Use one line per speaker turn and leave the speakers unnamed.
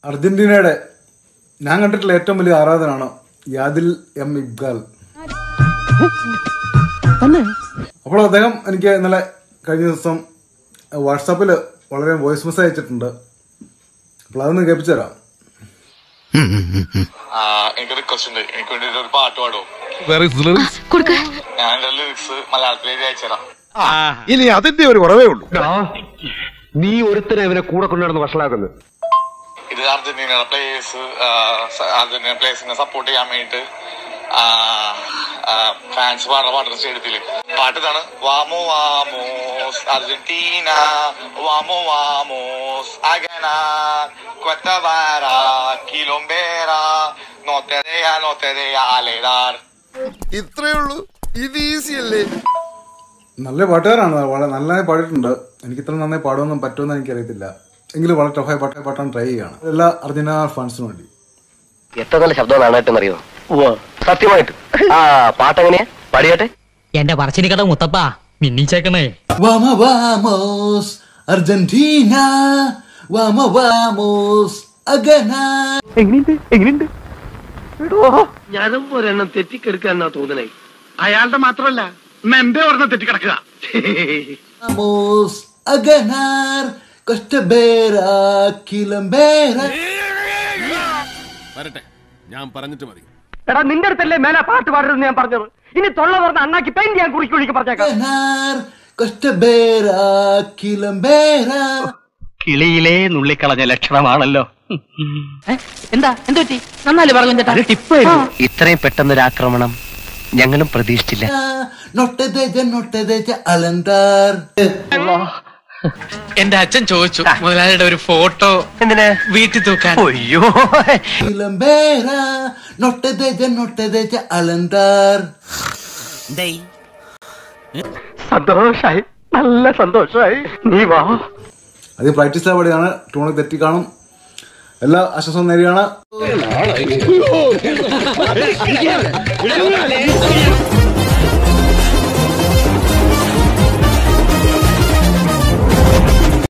അർജന്റീനയുടെ ഞാൻ കണ്ടിട്ടുള്ള ഏറ്റവും വലിയ ആരാധനാണ് യാദിൽ എം ഇബ്ഗാൽ അപ്പോൾ അദ്ദേഹം എനിക്ക് ഇന്നലെ കഴിഞ്ഞ ദിവസം വാട്സാപ്പിൽ വളരെ വോയിസ് മെസ്സേജ് അയച്ചിട്ടുണ്ട് അപ്പോൾ അതൊന്ന് കേൾപ്പിച്ചു തരാം
ആ, എനിക്ക് റിക്വസ്റ്റ് ഉണ്ട് എനിക്ക് വേണ്ടി ഒരു പാട്ട് പാടും
കൊടുക്ക
ഞാൻ എന്റെ ലിറിക്സ് മലയാളത്തിലേക്ക് അയച്ചുതരാം
ഇനി അതിന്റെ ഒരു കുറവേ ഉള്ളൂ
നീ ഒരുത്തനെ അവനെ കൂടെ കൊണ്ടുനടന്ന് വഷളാക്കുന്നത്
ഇത് അർജന്റീനയുടെ പ്ലേയേഴ്സ് അർജന്റീന പ്ലേയേഴ്സിനെ സപ്പോർട്ട് ചെയ്യാൻ വേണ്ടിട്ട് ഫാൻസ് പാടുന്ന പാട്ടുന്ന സ്റ്റേഡിയത്തില് പാട്ട് ഇതാണ് വാമോ വാമോസ് അർജന്റീന വാമോ വാമോസ് അഗന കൊറ്റവാര കിലോംബേര നോത്തരയ നോത്തരയ അലേദാർ
ഇത്രേ ഉള്ളൂ ഇത് ഈസി അല്ലേ
നല്ല പാട്ടുകാരാണ് വളരെ നന്നായി പാടിയിട്ടുണ്ട് എനിക്ക് ഇത്ര നന്നായി പാടുമെന്നും പറ്റുമെന്ന് എനിക്കറിയത്തില്ല എങ്കിലും വളരെ ടഫായി പാട്ട് പാട്ടാൻ ട്രൈ ചെയ്യുകയാണ് എല്ലാ അർജന്റീന ഫാൻസിനും വേണ്ടി
എത്ര നല്ല ശബ്ദം നാണായിട്ടെന്നറിയോ സത്യമായിട്ട് ആ പാട്ടെങ്ങനെയാ പാടിയാട്ടെ
എന്റെ പറശ്ശിനി കട മുത്തപ്പ മിന്നിച്ചേക്കണേ
Vamos, vamos, Argentina. Vamos, vamos a ganar.
എങ്ങനെയുണ്ട് എങ്ങനെയുണ്ട് എടോ ഞാനും ഒരെണ്ണം തെറ്റിക്കെടുക്കാന്നാ തോന്നണേ അയാളുടെ മാത്രമല്ല മെമ്പെ ഒരെണ്ണം തെറ്റിക്കിടക്കുക
Vamos a ganar. Costa Vera, Quilambera.
വരട്ടെ ഞാൻ പറഞ്ഞിട്ട് മതി
എടാ നിന്റെ അടുത്തല്ലേ മേലെ പാട്ട് പാടരുതെന്ന് ഞാൻ പറഞ്ഞത് ഇനി തൊള്ള പറഞ്ഞ അണ്ണാക്കി പെയിന്റ് ഞാൻ കുറിക്ക് കുഴിക്ക് പറഞ്ഞേക്കാം
Ganar. Costa Vera, Quilambera.
കിളിയിലെ നുള്ളിക്കളഞ്ഞ ലക്ഷണമാണല്ലോ എന്താ എന്ത് പറ്റി നന്നാല് പറഞ്ഞു ചേട്ടാ ടിപ്പ്
ഇത്രയും പെട്ടെന്നൊരു ആക്രമണം ഞങ്ങളും പ്രതീക്ഷിച്ചില്ല
No te dejes, no te dejes alentar.
എന്റെ അച്ഛൻ ചോദിച്ചു മുതലാളിയുടെ ഒരു ഫോട്ടോ
എന്തിനാ
വീട്ടിൽ തൂക്കാൻ
അയ്യോ
Quilambera. No te dejes, no te dejes alentar.
സന്തോഷായി നല്ല സന്തോഷായി നീ വാ
അത് പ്രാക്ടീസ് പാടിയാണ് ട്യൂണിൽ തെറ്റി കാണും എല്ലാ ആശ്വാസവും നേരിയാണ്